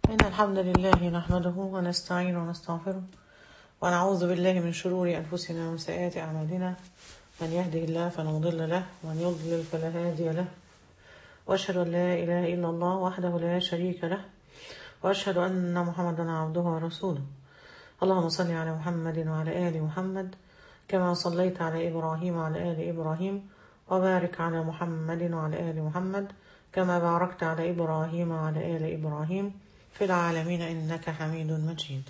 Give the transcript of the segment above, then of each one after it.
إن الحمد لله نحمده ونستعين ونستغفره ونعوذ بالله من شرور أنفسنا ومن سيئات أعمالنا من يهده الله فلا مضل له ومن يضلل فلا هادي له وأشهد أن لا إله إلا الله وحده لا شريك له وأشهد أن محمدا عبده ورسوله اللهم صل على محمد وعلى آل محمد كما صليت على إبراهيم وعلى آل إبراهيم وبارك على محمد وعلى آل محمد كما باركت على إبراهيم وعلى آل إبراهيم في العالمين إنك حميد مجيد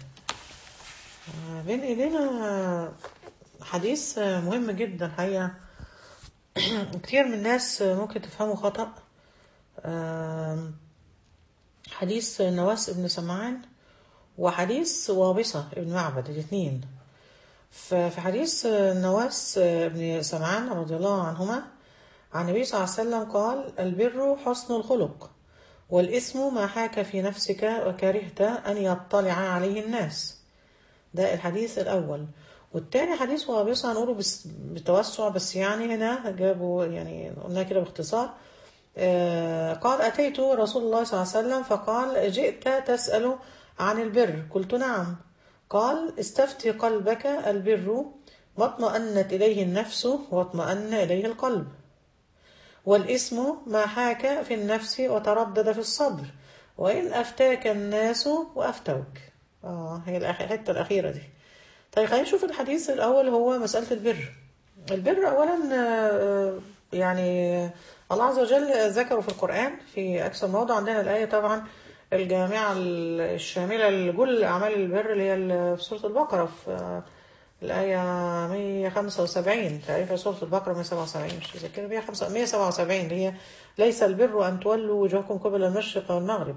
آه، بين إيدينا حديث آه، مهم جدا الحقيقة كتير من الناس آه، ممكن تفهمه خطأ آم، حديث نواس بن سمعان وحديث وابصة بن معبد الاثنين ففي حديث نواس بن سمعان رضي الله عنهما عن النبي صلى الله عليه وسلم قال البر حسن الخلق والإثم ما حاك في نفسك وكرهت أن يطلع عليه الناس ده الحديث الأول والتاني حديث وابصة هنقوله بس- بتوسع بس يعني هنا جابوا يعني قلنا كده باختصار آه، قال أتيت رسول الله صلى الله عليه وسلم فقال جئت تسأل عن البر قلت نعم قال استفتي قلبك البر ما اطمأنت إليه النفس واطمأن إليه القلب والإثم ما حاك في النفس وتردد في الصدر وإن أفتاك الناس وأفتوك آه هي الأخ- الحتة الأخيرة دي طيب خلينا نشوف الحديث الأول هو مسألة البر البر أولا آه، يعني الله عز وجل ذكره في القرآن في أكثر موضع عندنا الآية طبعا الجامعة الشاملة لكل أعمال البر اللي هي ال- في سورة البقرة في آه، الآية 175 تقريبا سورة البقرة 177 مش فاكر 177 اللي هي ليس البر أن تولوا وجوهكم قبل المشرق والمغرب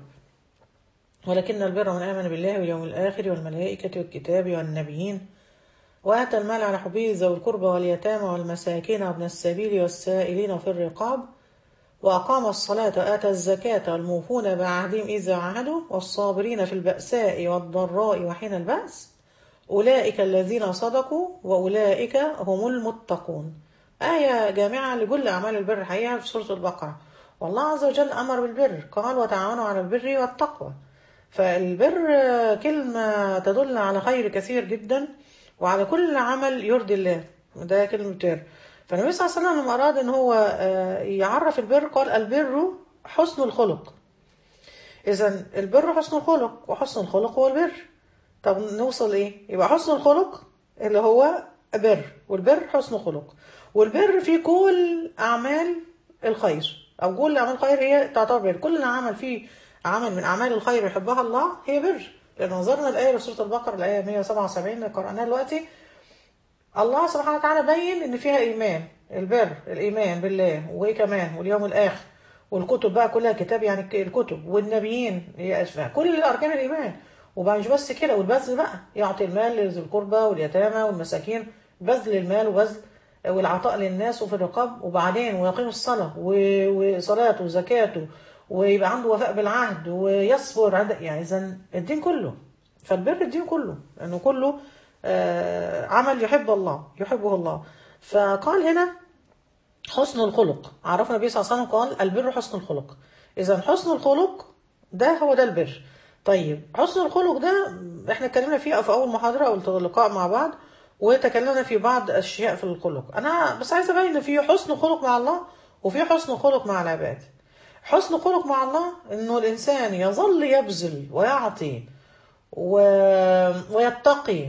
ولكن البر من آمن بالله واليوم الآخر والملائكة والكتاب والنبيين وآتى المال على حبه ذوي القربى واليتامى والمساكين وابن السبيل والسائلين في الرقاب وأقام الصلاة وآتى الزكاة والموفون بعهدهم إذا عاهدوا والصابرين في البأساء والضراء وحين البأس أولئك الذين صدقوا وأولئك هم المتقون آية جامعة لكل أعمال البر الحقيقة في سورة البقرة والله عز وجل أمر بالبر قال وتعاونوا على البر والتقوى فالبر آه، كلمة تدل على خير كثير جدا وعلى كل عمل يرضي الله ده كلمة بر فالنبي صلى الله عليه وسلم لما أراد أن هو آه، يعرف البر قال البر حسن الخلق إذا البر حسن الخلق وحسن الخلق هو البر طب نوصل إيه؟ يبقى حسن الخلق اللي هو بر والبر حسن خلق والبر في كل أعمال الخير أو كل أعمال الخير هي تعتبر بر كل عمل فيه عمل من أعمال الخير يحبها الله هي بر لأن نظرنا الآية في سورة البقرة الآية 177 اللي قرأناها دلوقتي الله سبحانه وتعالى بين ان فيها ايمان البر الايمان بالله وايه كمان واليوم الاخر والكتب بقى كلها كتاب يعني ك- الكتب والنبيين هي اسماء كل اركان الايمان وبقى مش بس كده والبذل بقى يعطي المال لذي القربى واليتامى والمساكين بذل المال وبذل والعطاء للناس وفي الرقاب وبعدين ويقيم الصلاة و- وصلاته وزكاته ويبقى عنده وفاء بالعهد ويصبر عند يعني اذا الدين كله فالبر الدين كله لانه كله آه، عمل يحب الله يحبه الله فقال هنا حسن الخلق عرفنا النبي صلى الله عليه وسلم قال البر حسن الخلق اذا حسن الخلق ده هو ده البر طيب حسن الخلق ده احنا اتكلمنا فيه في اول محاضره او لقاء مع بعض وتكلمنا في بعض اشياء في الخلق انا بس عايزه ابين ان في حسن خلق مع الله وفي حسن خلق مع العباد حسن خلق مع الله انه الانسان يظل يبذل ويعطي و... ويتقي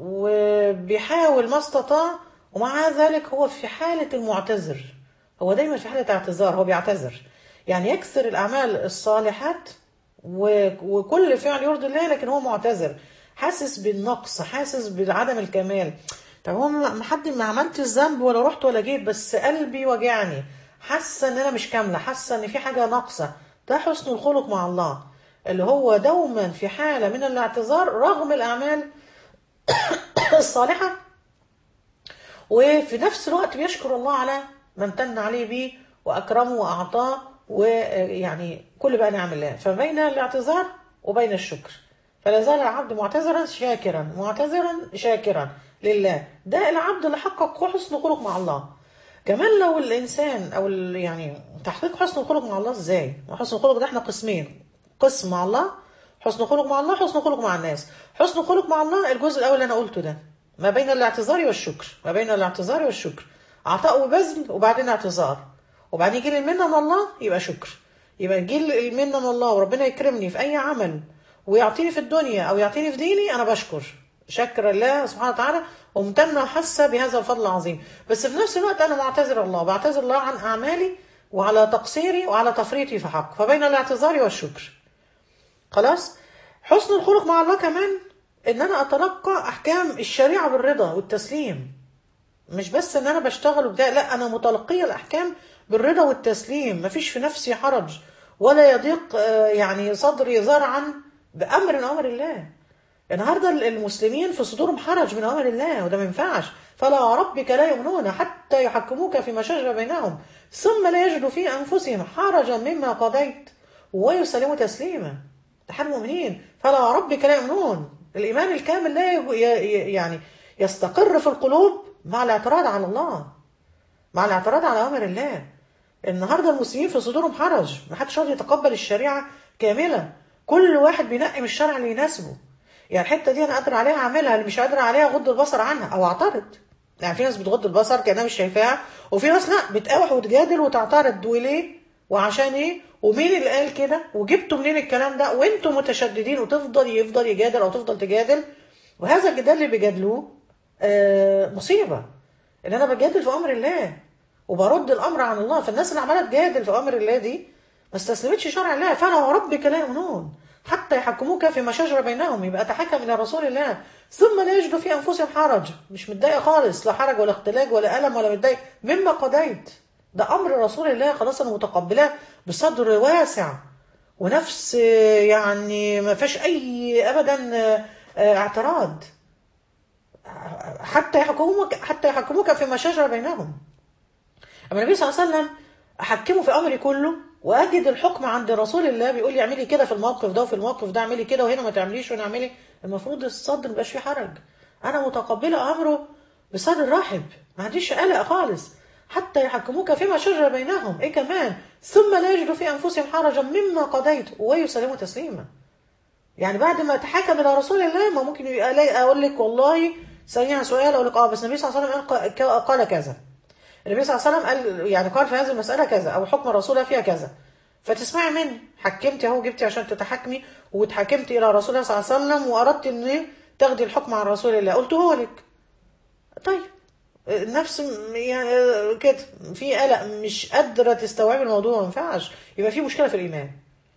وبيحاول ما استطاع ومع ذلك هو في حالة المعتذر هو دايما في حالة اعتذار هو بيعتذر يعني يكسر الأعمال الصالحات و... وكل فعل يرضي الله لكن هو معتذر حاسس بالنقص حاسس بعدم الكمال طب هو ما حد ما عملت الذنب ولا رحت ولا جيت بس قلبي وجعني حاسه ان انا مش كامله حاسه ان في حاجه ناقصه ده حسن الخلق مع الله اللي هو دوما في حاله من الاعتذار رغم الاعمال الصالحه وفي نفس الوقت بيشكر الله على ما امتن عليه به واكرمه واعطاه ويعني كل بقى نعم الله فبين الاعتذار وبين الشكر فلا زال العبد معتذرا شاكرا معتذرا شاكرا لله ده العبد اللي حقق حسن خلق مع الله كمان لو الانسان او ال- يعني تحقيق حسن الخلق مع الله ازاي وحسن الخلق ده احنا قسمين قسم مع الله حسن خلق مع الله حسن خلق مع الناس حسن خلق مع الله الجزء الاول اللي انا قلته ده ما بين الاعتذار والشكر ما بين الاعتذار والشكر عطاء وبذل وبعدين اعتذار وبعدين يجي لي المنه من الله يبقى شكر يبقى يجي لي المنه من الله وربنا يكرمني في اي عمل ويعطيني في الدنيا او يعطيني في ديني انا بشكر شكر الله سبحانه وتعالى وممتنه وحاسه بهذا الفضل العظيم بس في نفس الوقت انا معتذر الله بعتذر الله عن اعمالي وعلى تقصيري وعلى تفريطي في حق فبين الاعتذار والشكر خلاص حسن الخلق مع الله كمان ان انا اتلقى احكام الشريعه بالرضا والتسليم مش بس ان انا بشتغل وبتاع لا انا متلقيه الاحكام بالرضا والتسليم مفيش في نفسي حرج ولا يضيق آه، يعني صدري ذرعا بامر من امر الله النهارده المسلمين في صدورهم حرج من امر الله وده ما ينفعش فلا ربك لا يؤمنون حتى يحكموك فيما شجر بينهم ثم لا يجدوا في انفسهم حرجا مما قضيت ويسلموا تسليما ده حال المؤمنين فلا ربك لا يؤمنون الايمان الكامل لا يج- ي- ي- يعني يستقر في القلوب مع الاعتراض على الله مع الاعتراض على امر الله النهارده المسلمين في صدورهم حرج ما حدش راضي يتقبل الشريعه كامله كل واحد بينقي من الشرع اللي يناسبه يعني الحته دي انا قادر عليها اعملها اللي مش قادر عليها اغض البصر عنها او اعترض يعني في ناس بتغض البصر كانها مش شايفاها وفي ناس لا بتقاوح وتجادل وتعترض وليه وعشان ايه ومين اللي قال كده وجبتوا منين الكلام ده وانتوا متشددين وتفضل يفضل يجادل او تفضل تجادل وهذا الجدال اللي بيجادلوه آه مصيبه ان انا بجادل في امر الله وبرد الامر عن الله فالناس اللي عماله تجادل في امر الله دي ما استسلمتش شرع الله فانا وربك لا يؤمنون حتى يحكموك فيما شجر بينهم يبقى تحكم الى رسول الله ثم لا يجدوا في انفسهم حرج مش متضايق خالص لا حرج ولا اختلاج ولا الم ولا متضايق مما قضيت ده امر رسول الله خلاص انا متقبلاه بصدر واسع ونفس آه، يعني ما فيش اي ابدا آه، آه، اعتراض حتى يحكموك حتى يحكموك فيما شجر بينهم اما النبي صلى الله عليه وسلم احكمه في امري كله واجد الحكم عند رسول الله بيقول لي اعملي كده في الموقف ده وفي الموقف ده اعملي كده وهنا ما تعمليش وهنا اعملي المفروض الصدر مبقاش فيه حرج انا متقبله امره بصدر رحب ما عنديش قلق خالص حتى يحكموك فيما شجر بينهم ايه كمان ثم لا يجدوا في انفسهم حرجا مما قضيت ويسلموا تسليما يعني بعد ما اتحكم الى رسول الله ما ممكن يبقى الاقي اقول لك والله سألني عن سؤال اقول لك اه بس النبي صلى الله عليه وسلم قال ق- قال كذا النبي صلى الله عليه وسلم قال يعني قال في هذه المسألة كذا أو حكم الرسول فيها كذا فتسمعي مني حكمتي أهو جبتي عشان تتحكمي واتحكمتي إلى رسول الله صلى الله عليه وسلم وأردت إن تاخدي الحكم عن رسول الله قلته لك طيب نفس م- يعني كده في قلق مش قادرة تستوعبي الموضوع ما ينفعش يبقى في مشكلة في الإيمان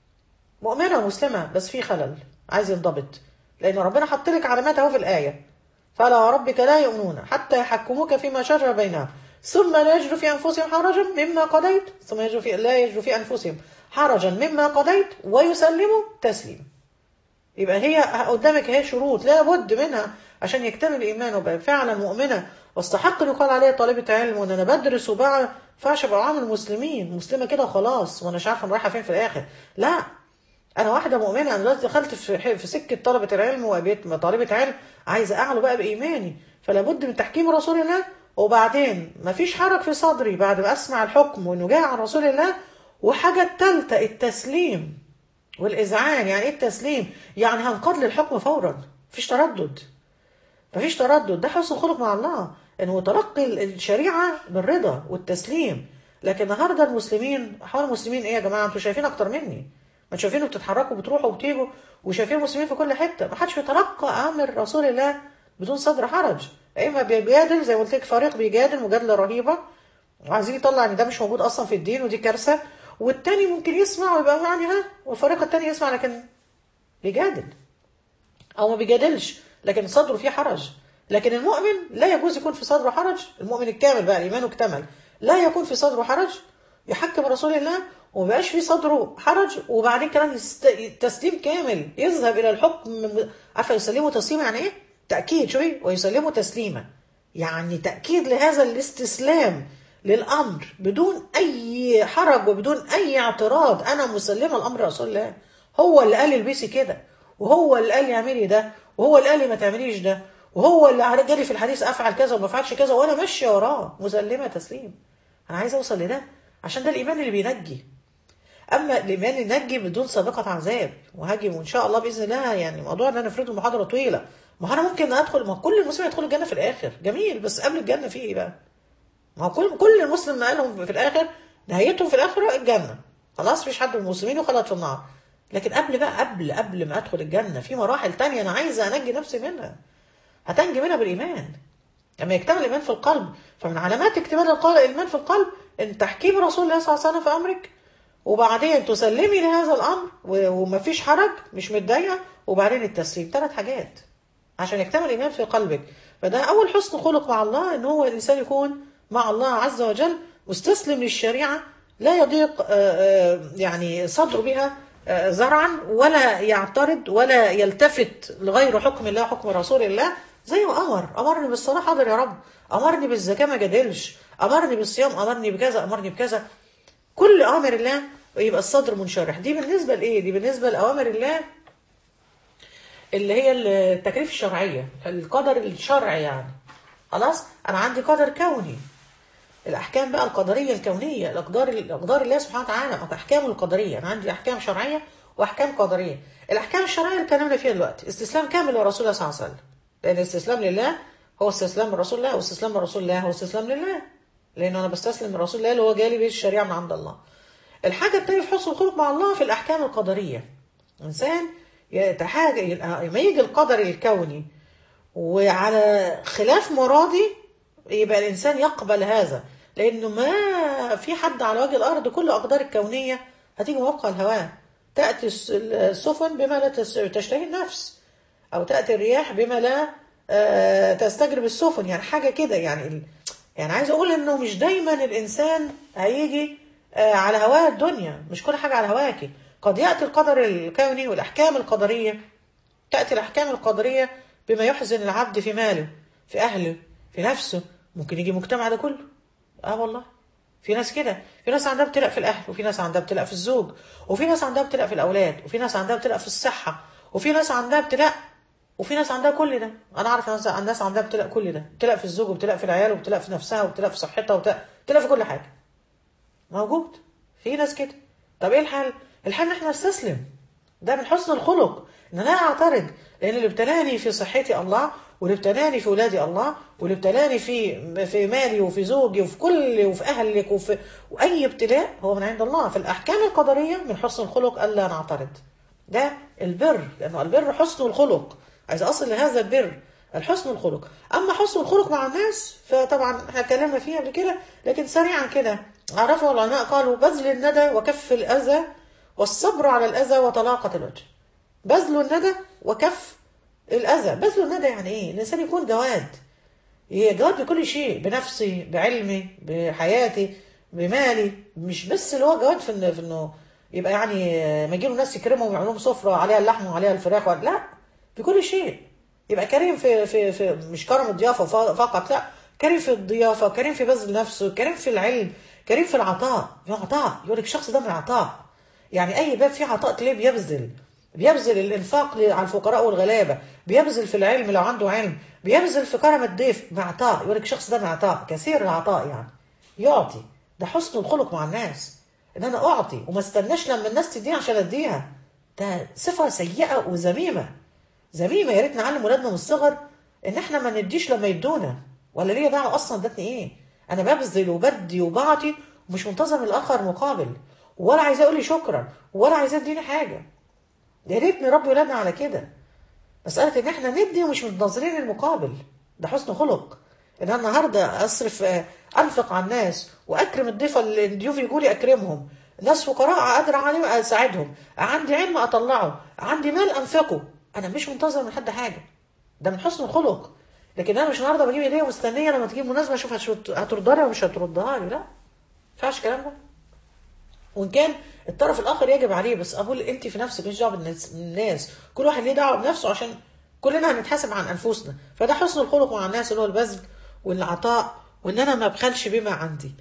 مؤمنة مسلمة بس في خلل عايز ينضبط لأن ربنا حط لك علامات أهو في الآية فلا ربك لا يؤمنون حتى يحكموك فيما شجر بينهم ثم لا يجدوا في أنفسهم حرجا مما قضيت ثم يجدوا في لا يجدوا في أنفسهم حرجا مما قضيت ويسلموا تسليما يبقى هي قدامك هي شروط لا بد منها عشان يكتمل الايمان وابقى فعلا مؤمنه واستحق ان يقال عليها طالبه علم وان انا بدرس وبقى ينفعش ابقى عامل مسلمين مسلمه كده وخلاص وانا مش عارفه انا رايحه فين في الاخر لا انا واحده مؤمنه انا دلوقتي دخلت في في سكه طلبه العلم وبقيت طالبه علم عايزه اعلو بقى بايماني فلا بد من تحكيم رسول الله وبعدين مفيش حرج في صدري بعد ما اسمع الحكم وانه جاي عن رسول الله وحاجه الثالثه التسليم والإذعان يعني إيه التسليم؟ يعني هنقاد للحكم فورا مفيش تردد مفيش تردد ده حسن خلق مع الله إنه تلقي الشريعة بالرضا والتسليم لكن النهارده المسلمين حوالي المسلمين إيه يا جماعة أنتوا شايفين أكتر مني ما انتوا شايفين بتتحركوا وبتروحوا وبتيجوا وشايفين المسلمين في كل حتة ما حدش بيتلقى أمر رسول الله بدون صدر حرج إما بيجادل زي ما قلت لك فريق بيجادل مجادلة رهيبة وعايزين يطلع ان ده مش موجود اصلا في الدين ودي كارثه والتاني ممكن يسمع ويبقى يعني ها والفريق التاني يسمع لكن بيجادل او ما بيجادلش لكن صدره فيه حرج لكن المؤمن لا يجوز يكون في صدره حرج المؤمن الكامل بقى الايمان اكتمل لا يكون في صدره حرج يحكم رسول الله وما بقاش في صدره حرج وبعدين كمان يست... تسليم كامل يذهب الى الحكم عارفه يسلمه تسليما يعني ايه؟ تاكيد شوي ويسلمه تسليما يعني تاكيد لهذا الاستسلام للامر بدون اي حرج وبدون اي اعتراض انا مسلمه الامر رسول الله هو اللي قال البسي كده وهو اللي قال لي اعملي ده وهو اللي قال لي ما تعمليش ده وهو اللي جالي في الحديث افعل كذا وما افعلش كذا وانا ماشيه وراه مسلمه تسليم انا عايز اوصل لده عشان ده الايمان اللي بينجي اما الايمان ينجي بدون سابقه عذاب وهاجي وان شاء الله باذن الله يعني موضوع ان انا افرد المحاضره طويله ما انا ممكن ادخل ما كل المسلمين يدخلوا الجنه في الاخر جميل بس قبل الجنه في ايه بقى؟ ما هو كل كل المسلم ما قالهم في الاخر نهايتهم في الاخره الجنه خلاص مفيش حد من المسلمين يخلد في النار لكن قبل بقى قبل قبل ما ادخل الجنه في مراحل تانية انا عايزه انجي نفسي منها هتنجي منها بالايمان لما يكتمل الايمان في القلب فمن علامات اكتمال الايمان في القلب ان تحكيم رسول الله صلى الله عليه وسلم في امرك وبعدين تسلمي لهذا الامر ومفيش حرج مش متضايقه وبعدين التسليم ثلاث حاجات عشان يكتمل الايمان في قلبك فده اول حسن خلق مع الله ان هو الانسان يكون مع الله عز وجل مستسلم للشريعه لا يضيق يعني صدره بها زرعا ولا يعترض ولا يلتفت لغير حكم الله حكم رسول الله زي ما امر امرني بالصلاه حاضر يا رب امرني بالزكاه ما جادلش امرني بالصيام امرني بكذا امرني بكذا كل اوامر الله يبقى الصدر منشرح دي بالنسبه لايه دي بالنسبه لاوامر الله اللي هي التكليف الشرعيه القدر الشرعي يعني خلاص انا عندي قدر كوني الاحكام بقى القدريه الكونيه الاقدار الاقدار الله سبحانه وتعالى احكامه القدريه انا عندي احكام شرعيه واحكام قدريه الاحكام الشرعيه اللي اتكلمنا فيها دلوقتي استسلام كامل لرسول الله صلى الله عليه وسلم لان الاستسلام لله هو استسلام لرسول الله واستسلام لرسول الله هو استسلام لله لان انا بستسلم لرسول الله اللي هو جالي به الشريعه من عند الله الحاجه الثانيه في حسن الخلق مع الله في الاحكام القدريه انسان يتحاجى لما يجي القدر الكوني وعلى خلاف مرادي يبقى الانسان يقبل هذا لانه ما في حد على وجه الارض كل الاقدار الكونيه هتيجي موافقه الهواء تاتي السفن بما لا تشتهي النفس او تاتي الرياح بما لا تستجلب السفن يعني حاجه كده يعني يعني عايز اقول انه مش دايما الانسان هيجي على هواه الدنيا مش كل حاجه على هواكي قد ياتي القدر الكوني والاحكام القدريه تاتي الاحكام القدريه بما يحزن العبد في ماله في اهله في نفسه ممكن يجي مجتمع ده كله اه والله في ناس كده في ناس عندها ابتلاء في الاهل وفي ناس عندها ابتلاء في الزوج وفي ناس عندها ابتلاء في الاولاد وفي ناس عندها ابتلاء في الصحه وفي ناس عندها ابتلاء وفي ناس عندها كل ده انا اعرف ناس الناس عندها ابتلاء كل ده ابتلاء في الزوج وابتلاء في العيال وابتلاء في نفسها وابتلاء في صحتها وابتلاء في كل حاجه موجود في ناس كده طب ايه الحل الحل ان احنا نستسلم ده من حسن الخلق ان لا اعترض لان اللي ابتلاني في صحتي الله واللي ابتلاني في ولادي الله واللي ابتلاني في في مالي وفي زوجي وفي كل وفي اهلك وفي واي ابتلاء هو من عند الله فالاحكام القدريه من حسن الخلق الا نعترض ده البر لانه البر حسن الخلق عايز اصل لهذا البر الحسن الخلق اما حسن الخلق مع الناس فطبعا احنا اتكلمنا فيه قبل كده لكن سريعا كده عرفه العلماء قالوا بذل الندى وكف الاذى والصبر على الاذى وطلاقه الوجه بذل الندى وكف الاذى بذل الندى يعني ايه الانسان يكون جواد جواد بكل شيء بنفسي بعلمي بحياتي بمالي مش بس اللي هو جواد في انه في انه يبقى يعني ما يجيله ناس يكرمهم ويعملوا لهم سفره عليها اللحم وعليها الفراخ لا في كل شيء يبقى كريم في في في مش كرم الضيافه فقط لا كريم في الضيافه كريم في بذل نفسه كريم في العلم كريم في العطاء في عطاء يقول لك الشخص ده من العطاء يعني اي باب فيه عطاء تلاقيه بيبذل بيبذل الانفاق على الفقراء والغلابه بيبذل في العلم لو عنده علم بيبذل في كرم الضيف بعطاء يقول لك الشخص ده من عطاء كثير العطاء يعني يعطي ده حسن الخلق مع الناس ان انا اعطي وما استناش لما الناس تديني عشان اديها ده صفه سيئه وذميمه ذميمه يا ريت نعلم ولادنا من الصغر ان احنا ما نديش لما يدونا ولا ليه دعوه اصلا ادتني ايه انا ببذل وبدي وبعطي ومش منتظر من الاخر مقابل ولا عايزاه يقول لي شكرا ولا عايزاه يديني حاجه يا ريت نربي ولادنا على كده مساله ان احنا ندي ومش منتظرين المقابل ده حسن خلق ان انا النهارده اصرف انفق على الناس واكرم الضيفه اللي الضيوف يجوا لي اكرمهم ناس فقراء قادر عليهم اساعدهم عندي علم اطلعه عندي مال انفقه انا مش منتظر من حد حاجه ده من حسن الخلق لكن انا مش النهارده بجيب هديه ومستنيه لما تجيب مناسبه اشوف هتردها لي ولا مش هتردها لي لا ما ينفعش الكلام ده وان كان الطرف الاخر يجب عليه بس اقول انت في نفسك مش دعوه بالناس كل واحد ليه دعوه بنفسه عشان كلنا هنتحاسب عن انفسنا فده حسن الخلق مع الناس اللي هو البذل والعطاء وان انا ما ابخلش بما عندي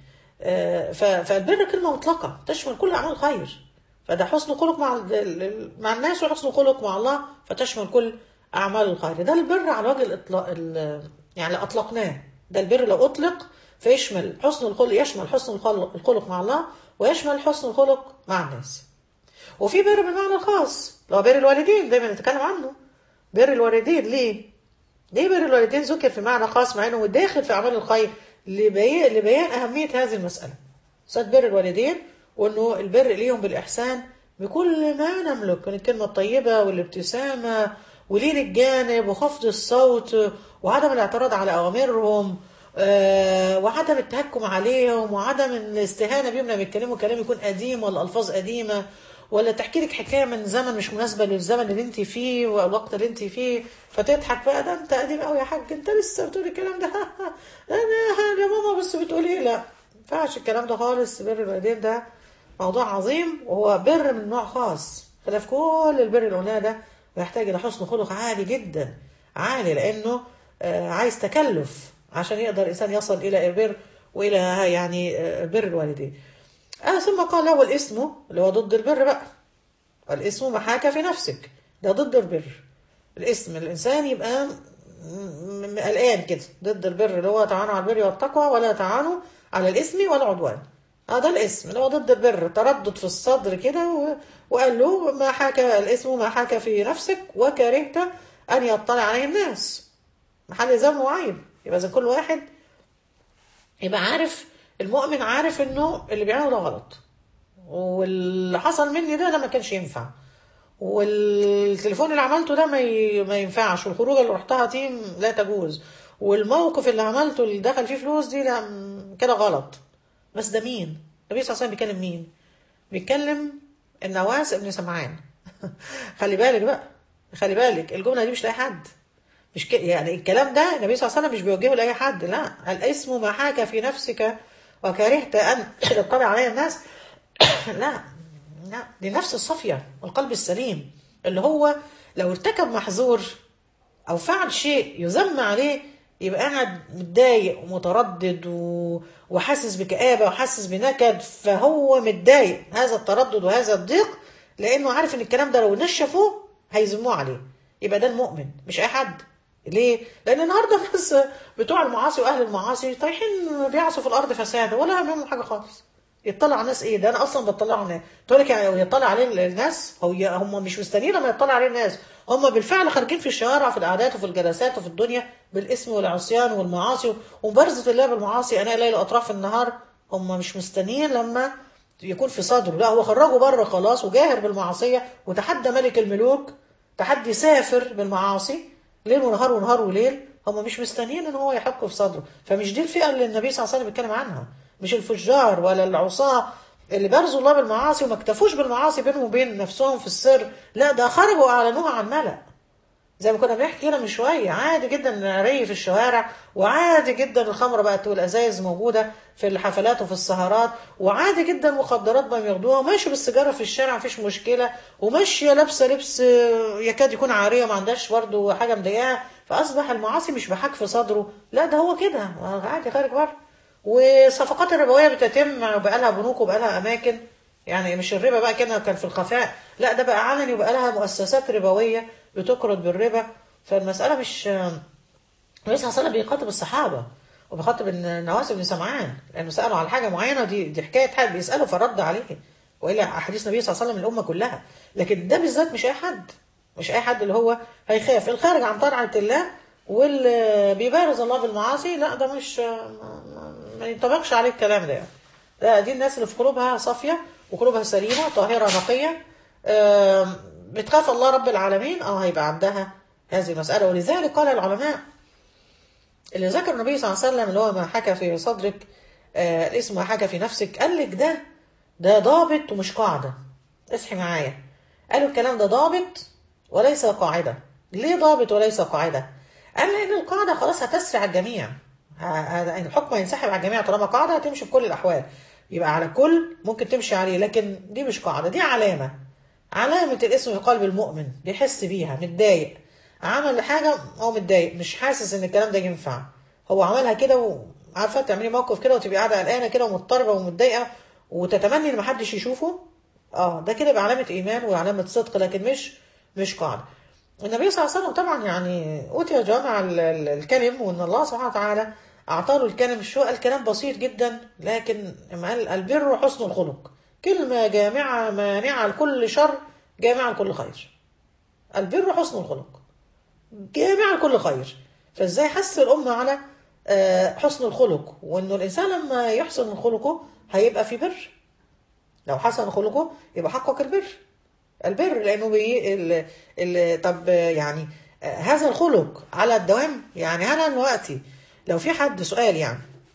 فالبر كلمه مطلقه تشمل كل اعمال الخير فده حسن خلق مع مع الناس وحسن خلق مع الله فتشمل كل اعمال الخير ده البر على وجه الاطلاق يعني اطلقناه ده البر لو اطلق فيشمل حسن الخلق يشمل حسن الخلق مع الله ويشمل حسن الخلق مع الناس وفي بر بالمعنى الخاص اللي هو بر الوالدين دايما نتكلم عنه بر الوالدين ليه؟ ليه بر الوالدين ذكر في معنى خاص مع انه داخل في اعمال الخير لبيان لبيان اهميه هذه المساله. صد بر الوالدين وانه البر ليهم بالاحسان بكل ما نملك من الكلمه الطيبه والابتسامه ولين الجانب وخفض الصوت وعدم الاعتراض على اوامرهم آه، وعدم التهكم عليهم وعدم الاستهانه بيهم لما يتكلموا كلام يكون قديم ولا الفاظ قديمه ولا تحكي لك حكايه من زمن مش مناسبه للزمن اللي انت فيه والوقت اللي انت فيه فتضحك بقى ده انت قديم قوي يا حاج انت لسه بتقول الكلام ده انا يا ماما بس بتقول ايه لا ما ينفعش الكلام ده خالص بر الوالدين ده موضوع عظيم وهو بر من نوع خاص خلاف كل البر اللي قلناه ده ويحتاج الى حسن خلق عالي جدا عالي لانه آه، عايز تكلف عشان يقدر الانسان يصل الى البر والى يعني آه، بر الوالدين آه ثم قال هو الاسم اللي هو ضد البر بقى الاسم محاكى في نفسك ده ضد البر الاسم الانسان يبقى م- م- قلقان كده ضد البر اللي هو تعانوا على البر والتقوى ولا تعانوا على الاسم والعدوان هذا الاسم اللي هو ضد البر تردد في الصدر كده و- وقال له ما حكى الاسم ما حكى في نفسك وكرهت ان يطلع عليه الناس محل ذنب وعيب يبقى اذا كل واحد يبقى عارف المؤمن عارف انه اللي بيعمله ده غلط واللي حصل مني ده ده ما كانش ينفع والتليفون اللي عملته ده ما ي- ما ينفعش والخروجه اللي رحتها دي لا تجوز والموقف اللي عملته اللي دخل فيه فلوس دي لا م- كده غلط بس ده مين؟ النبي صلى الله عليه وسلم بيكلم مين؟ بيتكلم النواس ابن سمعان خلي بالك بقى خلي بالك الجمله دي مش لاي حد مش ك... يعني الكلام ده النبي صلى الله عليه وسلم مش بيوجهه لاي حد لا الاسم ما حاك في نفسك وكرهت ان يطلع عليه الناس لا لا دي النفس الصافيه والقلب السليم اللي هو لو ارتكب محظور او فعل شيء يذم عليه يبقى قاعد متضايق ومتردد و... وحاسس بكآبة وحاسس بنكد فهو متضايق هذا التردد وهذا الضيق لأنه عارف إن الكلام ده لو نشفوه هيذموه عليه يبقى ده المؤمن مش أي حد ليه؟ لأن النهارده الناس بتوع المعاصي وأهل المعاصي طايحين بيعصوا في الأرض فسادا ولا همهم حاجة خالص يطلع على الناس ايه ده انا اصلا بطلع على الناس تقول لك يعني يطلع عليه الناس هو هم مش مستنيين لما يطلع عليه الناس هم بالفعل خارجين في الشوارع في القعدات وفي الجلسات وفي الدنيا بالاسم والعصيان والمعاصي ومبارزه الله بالمعاصي اناء ليل اطراف النهار هم مش مستنيين لما يكون في صدره لا هو خرجه بره خلاص وجاهر بالمعصيه وتحدى ملك الملوك تحدي سافر بالمعاصي ليل ونهار ونهار وليل هم مش مستنيين ان هو يحك في صدره فمش دي الفئه اللي النبي صلى الله عليه وسلم بيتكلم عنها مش الفجار ولا العصاة اللي بارزوا الله بالمعاصي وما اكتفوش بالمعاصي بينهم وبين نفسهم في السر لا ده خرجوا واعلنوها عن ملأ زي ما كنا بنحكي هنا من شويه عادي جدا النارية في الشوارع وعادي جدا الخمره بقت والازايز موجوده في الحفلات وفي السهرات وعادي جدا المخدرات بقى ياخدوها وماشي بالسيجاره في الشارع مفيش مشكله وماشيه لابسه لبس يكاد يكون عاريه ما عندهاش برضه حاجه مضايقاها فاصبح المعاصي مش بحك في صدره لا ده هو كده عادي خارج بره وصفقات الربويه بتتم وبقى لها بنوك وبقى لها اماكن يعني مش الربا بقى كده كان في الخفاء لا ده بقى علني وبقى لها مؤسسات ربويه بتقرض بالربا فالمساله مش النبي صلى الله عليه وسلم بيخاطب الصحابه وبيخاطب النواس بن سمعان لانه سالوا على حاجه معينه دي دي حكايه حد بيسالوا فرد عليه والا احاديث النبي صلى الله عليه وسلم الامه كلها لكن ده بالذات مش اي حد مش اي حد اللي هو هيخاف الخارج عن طاعه الله واللي بيبارز الله بالمعاصي لا ده مش ما ينطبقش عليه الكلام ده يعني. لا دي الناس اللي في قلوبها صافيه وقلوبها سليمه طاهره نقيه بتخاف الله رب العالمين اه هيبقى عندها هذه المساله ولذلك قال العلماء اللي ذكر النبي صلى الله عليه وسلم اللي هو ما حكى في صدرك آه الاسم ما حكى في نفسك قال لك ده ده ضابط ومش قاعده اصحي معايا قالوا الكلام ده ضابط وليس قاعده ليه ضابط وليس قاعده قال لان القاعده خلاص هتسري على الجميع هذا الحكم هينسحب على الجميع طالما قاعده هتمشي في كل الاحوال يبقى على كل ممكن تمشي عليه لكن دي مش قاعده دي علامه علامه الاسم في قلب المؤمن بيحس بيها متضايق عمل حاجه هو متضايق مش حاسس ان الكلام ده ينفع هو عملها كده وعارفه تعملي موقف كده وتبقي قاعده قلقانه كده ومضطربه ومتضايقه وتتمني ان محدش يشوفه اه ده كده يبقى علامه ايمان وعلامه صدق لكن مش مش قاعده النبي صلى الله عليه وسلم طبعا يعني اوتي جامع الكلم وان الله سبحانه وتعالى اعطاله الكلام الشو قال كلام بسيط جدا لكن لما قال البر حسن الخلق كلمه جامعه مانعه لكل شر جامعه لكل خير البر حسن الخلق جامعه لكل خير فازاي حث الامه على آه، حسن الخلق وانه الانسان لما يحسن خلقه هيبقى في بر لو حسن خلقه يبقى حقق البر البر لانه بي ال ال طب يعني آه، هذا الخلق على الدوام يعني انا دلوقتي لو في حد سؤال يعني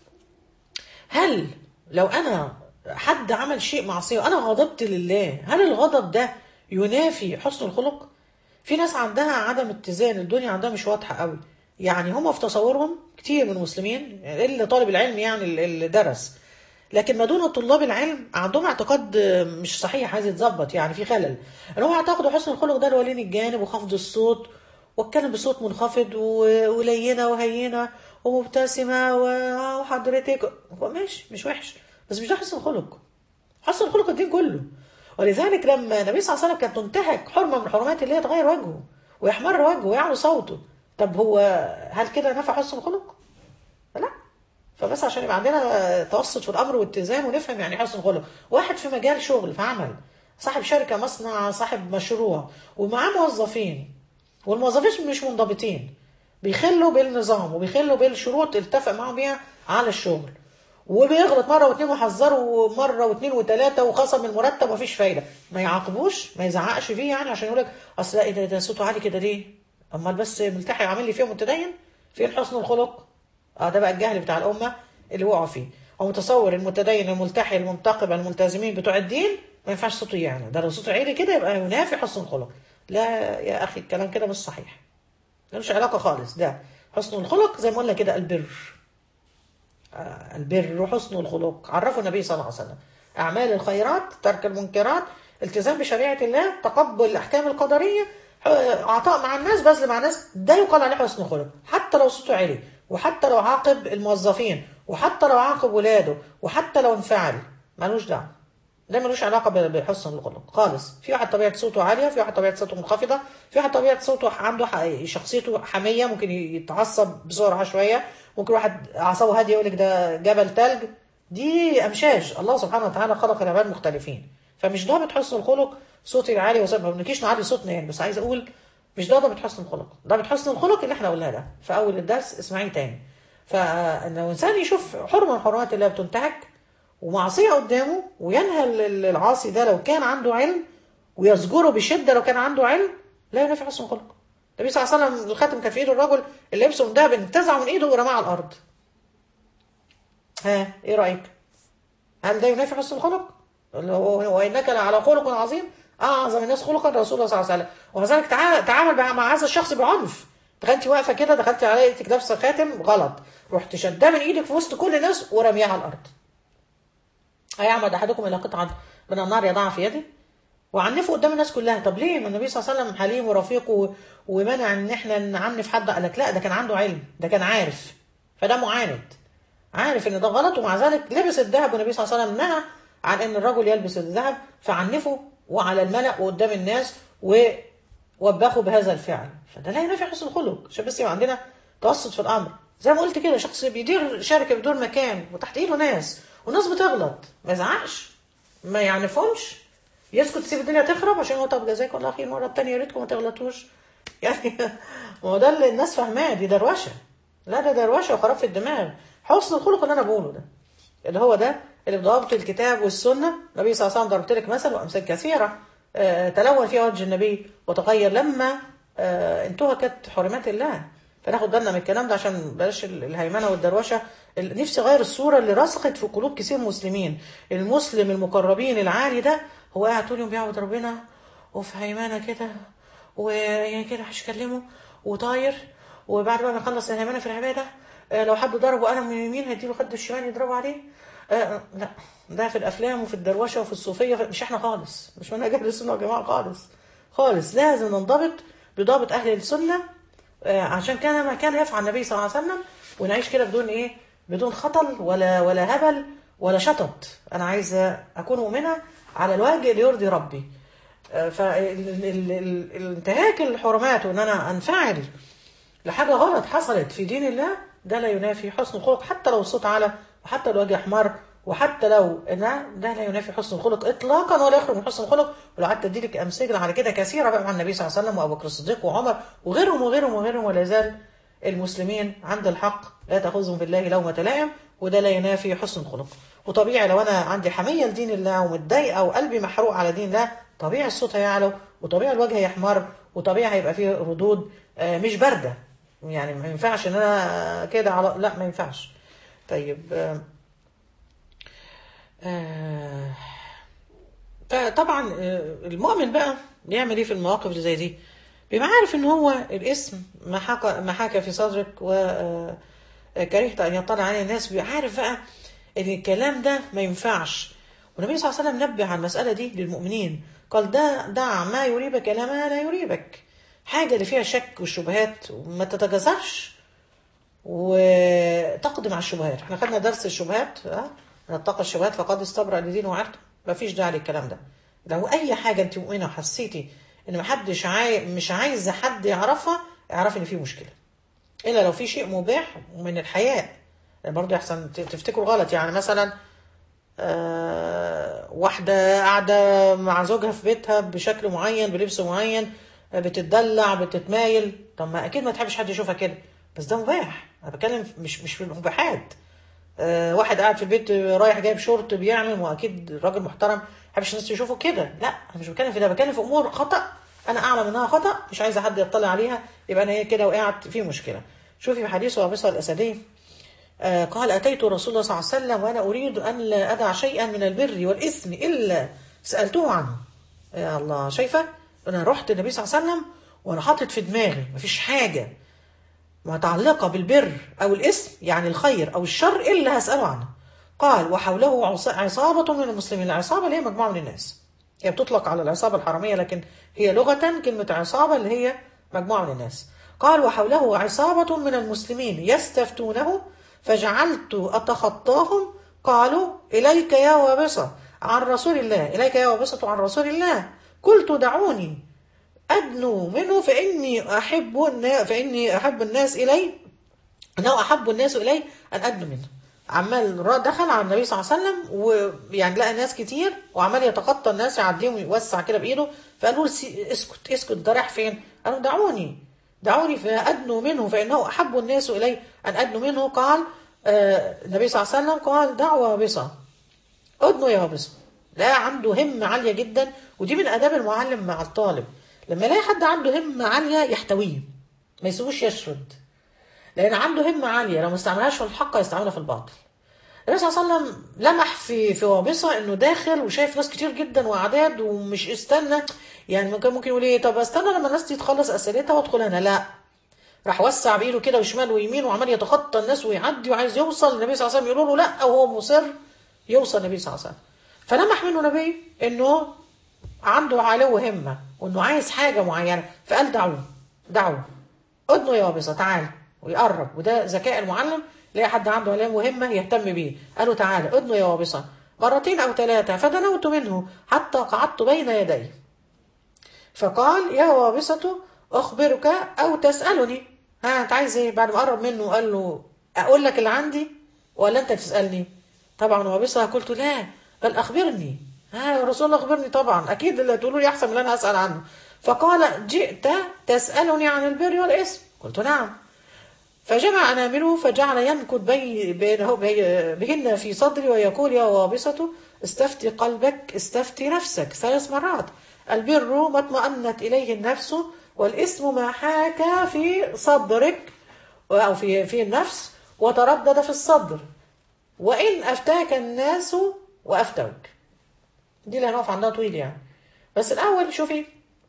هل لو انا حد عمل شيء معصيه وانا غضبت لله هل الغضب ده ينافي حسن الخلق في ناس عندها عدم اتزان الدنيا عندها مش واضحه قوي يعني هم في تصورهم كتير من المسلمين اللي طالب العلم يعني اللي درس لكن ما دون طلاب العلم عندهم اعتقاد مش صحيح عايز يتظبط يعني في خلل ان هم يعتقدوا حسن الخلق ده الولين الجانب وخفض الصوت واتكلم بصوت منخفض و- ولينه وهينه ومبتسمه و- وحضرتك هو ماشي مش وحش بس مش ده حسن الخلق حسن الخلق الدين كله ولذلك لما النبي صلى الله عليه وسلم كانت تنتهك حرمه من حرمات الله يتغير وجهه ويحمر وجهه ويعلو صوته طب هو هل كده نفع حسن الخلق؟ لا فبس عشان يبقى عندنا توسط في الامر واتزان ونفهم يعني حسن الخلق واحد في مجال شغل في عمل صاحب شركه مصنع صاحب مشروع ومعاه موظفين والموظفين مش منضبطين بيخلوا بالنظام وبيخلوا بالشروط اللي اتفق معاهم بيها على الشغل وبيغلط مره واثنين وحذره مره واثنين وثلاثه وخصم المرتب ومفيش فايده ما يعاقبوش ما يزعقش فيه يعني عشان يقول لك اصل لا إيه ده, ده صوته عالي كده ليه؟ امال بس ملتحي عامل لي فيه متدين فين حسن الخلق؟ اه ده بقى الجهل بتاع الامه اللي وقعوا فيه هو متصور المتدين الملتحي المنتقب الملتزمين بتوع الدين ما ينفعش صوته يعني ده لو صوته عالي كده يبقى ينافي حسن الخلق لا يا اخي الكلام كده مش صحيح ملوش علاقه خالص ده حسن الخلق زي ما قلنا كده البر آه، البر وحسن الخلق عرفه النبي صلى الله عليه وسلم أعمال الخيرات ترك المنكرات التزام بشريعة الله تقبل الأحكام القدرية آه، عطاء مع الناس بذل مع الناس ده يقال عليه حسن خلق حتى لو صوته عالي وحتى لو عاقب الموظفين وحتى لو عاقب ولاده وحتى لو انفعل ملوش دعوه ده ملوش علاقه ب- بحسن الخلق خالص في واحد طبيعه صوته عاليه في واحد طبيعه صوته منخفضه في واحد طبيعه صوته عنده ح- شخصيته حميه ممكن يتعصب بسرعه شويه ممكن واحد اعصابه هاديه يقول لك ده جبل تلج دي امشاج الله سبحانه وتعالى خلق العباد مختلفين فمش ضابط حسن الخلق صوتي العالي وصوت ما بنكيش نعلي صوتنا يعني بس عايز اقول مش ده ضابط حسن الخلق ضابط حسن الخلق اللي احنا قلناه ده في اول الدرس اسمعيه تاني فان الانسان يشوف حرمه من حرمات الله بتنتهك ومعصيه قدامه وينهى ال- ال- العاصي ده لو كان عنده علم ويزجره بشده لو كان عنده علم لا ينافي حسن الخلق النبي صلى الله عليه وسلم الخاتم كان في ايده الرجل اللي لبسه من دهب انتزعه من ايده ورماه على الارض ها ايه رايك هل ده ينافي حسن الخلق اللي هو وانك لعلى خلق عظيم اعظم الناس خلقا رسول الله صلى الله عليه وسلم وكذلك تعا- تعامل مع مع هذا الشخص بعنف دخلتي واقفه كده دخلتي على ايدك لابسه خاتم غلط رحت شداه من ايدك في وسط كل الناس ورميها على الارض هيعمد احدكم الى قطعه من النار يضعها في يده وعنفه قدام الناس كلها طب ليه ما النبي صلى الله عليه وسلم حليم ورفيق و- ومنع ان احنا نعنف حد قال لك لا ده كان عنده علم ده كان عارف فده معاند عارف ان ده غلط ومع ذلك لبس الذهب والنبي صلى الله عليه وسلم نهى عن ان الرجل يلبس الذهب فعنفه وعلى الملأ وقدام الناس ووبخوا بهذا الفعل فده لا ينافي حسن الخلق عشان بس يبقى عندنا توسط في الامر زي ما قلت كده شخص بيدير شركه بدون مكان وتحت ايده ناس والناس بتغلط ما يزعقش ما يعنفهمش يسكت تسيب الدنيا تخرب عشان هو طب جزاكم الله خير المره الثانيه يا ريتكم ما تغلطوش يعني ما هو ده اللي الناس فاهماه دي دروشه لا ده دروشه وخراب في الدماغ حسن الخلق اللي انا بقوله ده اللي هو ده اللي بضوابط الكتاب والسنه النبي صلى الله عليه وسلم ضربت لك مثل وامثال كثيره آه، تلون فيها وجه النبي وتغير لما آه، انتهكت حرمات الله فناخد بالنا من الكلام ده عشان بلاش ال- الهيمنه والدروشه ال- نفسي اغير الصوره اللي رسخت في قلوب كثير من المسلمين المسلم المقربين العالي ده هو قاعد طول اليوم بيعبد ربنا وفي هيمنه كده ويعني كده مش كلمه وطاير وبعد ما يخلص الهيمنه في العباده آه، لو حد ضربه قلم من اليمين هيديله خد الشمال يضربه عليه آه، لا ده في الافلام وفي الدروشه وفي الصوفيه مش احنا خالص مش منهج اهل السنه يا جماعه خالص خالص لازم ننضبط بضابط اهل السنه آه، عشان كان ما كان يفعل النبي صلى الله عليه وسلم ونعيش كده بدون ايه بدون خطل ولا ولا هبل ولا شطط انا عايزه اكون مؤمنه على الوجه اللي يرضي ربي فالانتهاك الحرمات وان انا انفعل لحاجه غلط حصلت في دين الله ده لا ينافي حسن الخلق حتى لو الصوت عالى وحتى لو وجه احمر وحتى لو ده ده لا ينافي حسن الخلق اطلاقا ولا يخرج من حسن الخلق ولو قعدت اديلك امثله على كده كثيره بقى مع النبي صلى الله عليه وسلم وابو بكر الصديق وعمر وغيرهم وغيرهم وغيرهم ولا يزال المسلمين عند الحق لا تاخذهم بالله لومه لائم وده لا ينافي حسن الخلق وطبيعي لو انا عندي حميه لدين الله ومتضايقه وقلبي محروق على دين الله طبيعي الصوت هيعلو وطبيعي الوجه هيحمر وطبيعي هيبقى فيه ردود آه، مش بارده يعني ما ينفعش ان انا كده على لا ما ينفعش طيب آه، آه، فطبعا آه، المؤمن بقى بيعمل ايه في المواقف اللي زي دي بيبقى عارف ان هو الاسم ما حكى ما حكى في صدرك وكرهت ان يطلع عليه الناس بيبقى عارف بقى ان الكلام ده ما ينفعش والنبي صلى الله عليه وسلم نبه على المسألة دي للمؤمنين قال ده دع ما يريبك إلى ما لا يريبك حاجة اللي فيها شك والشبهات ما تتجازرش وتقدم على الشبهات احنا خدنا درس الشبهات اه نتقى الشبهات فقد استبرأ لدينه وعرضه ما فيش داعي للكلام ده لو اي حاجة انت مؤمنة وحسيتي ان محدش عاي... مش عايزة حد يعرفها اعرفي ان في مشكلة الا لو في شيء مباح من الحياء برضه يحسن ت- تفتكروا غلط يعني مثلا آه، واحدة قاعدة مع زوجها في بيتها بشكل معين بلبس معين آه، بتتدلع بتتمايل طب ما أكيد ما تحبش حد يشوفها كده بس ده مباح أنا بتكلم في- مش مش في المباحات آه، واحد قاعد في البيت آه، رايح جايب شورت بيعمل واكيد راجل محترم ما يحبش الناس تشوفه كده لا انا مش بتكلم في ده بتكلم في امور خطا انا اعلم انها خطا مش عايزه حد يطلع عليها يبقى انا هي كده وقعت في مشكله شوفي في حديث وابصه الاسدي آه، قال أتيت رسول الله صلى الله عليه وسلم وأنا أريد أن لا أدع شيئا من البر والإثم إلا سألته عنه يا الله شايفة أنا رحت النبي صلى الله عليه وسلم وأنا حاطط في دماغي مفيش حاجة متعلقة بالبر أو الإثم يعني الخير أو الشر إلا هسأله عنه قال وحوله عص- عصابة من المسلمين العصابة اللي هي مجموعة من الناس هي بتطلق على العصابة الحرامية لكن هي لغة كلمة عصابة اللي هي مجموعة من الناس قال وحوله عصابة من المسلمين يستفتونه فجعلت أتخطاهم قالوا إليك يا وابصة عن رسول الله إليك يا وابصة عن رسول الله قلت دعوني أدنو منه فإني أحب النا- فإني أحب الناس إلي أنه أحب الناس إلي أن أدنو منه عمال را- دخل على النبي صلى الله عليه وسلم ويعني لقى ناس كتير وعمال يتخطى الناس يعديهم ويوسع كده بإيده فقالوا له سي- اسكت اسكت ده رايح فين؟ قالوا دعوني دعوني فأدنو منه فإنه أحب الناس إلي أن أدنو منه قال آه النبي صلى الله عليه وسلم قال دعوة بصا أدنو يا بصا لا عنده همة عالية جدا ودي من آداب المعلم مع الطالب لما يلاقي حد عنده همة عالية يحتويه ما يسيبوش يشرد لأن عنده همة عالية لو ما استعملهاش في الحق هيستعملها في الباطل النبي صلى الله عليه وسلم لمح في في وابصة انه داخل وشايف ناس كتير جدا واعداد ومش استنى يعني ممكن ممكن يقول ايه طب استنى لما الناس دي تخلص اسئلتها وادخل انا لا راح وسع بايده كده وشمال ويمين وعمال يتخطى الناس ويعدي وعايز يوصل النبي صلى الله عليه وسلم يقول له لا وهو مصر يوصل النبي صلى الله عليه وسلم فلمح منه نبي انه عنده علو همه وانه عايز حاجه معينه فقال دعوه دعوه ادنو يا وابصه تعال ويقرب وده ذكاء المعلم لاقي حد عنده علم مهمه يهتم بيه قال له تعالى ادنو يا وابصه مرتين او ثلاثه فدنوت منه حتى قعدت بين يديه فقال يا وابصة أخبرك أو تسألني ها أنت عايز إيه بعد ما قرب منه قال له أقول لك اللي عندي ولا أنت تسألني طبعا وابصة قلت لا بل أخبرني ها يا رسول الله أخبرني طبعا أكيد اللي تقولوا لي أحسن من اللي أنا أسأل عنه فقال جئت تسألني عن البر والاسم قلت نعم فجمع أنامله فجعل ينكد بي بينه بي بهن في صدري ويقول يا وابصة استفتي قلبك استفتي نفسك ثلاث مرات البر ما اطمأنت إليه النفس والاسم ما حاك في صدرك أو في في النفس وتردد في الصدر وإن أفتاك الناس وأفتوك دي اللي هنقف عندها طويل يعني بس الأول شوفي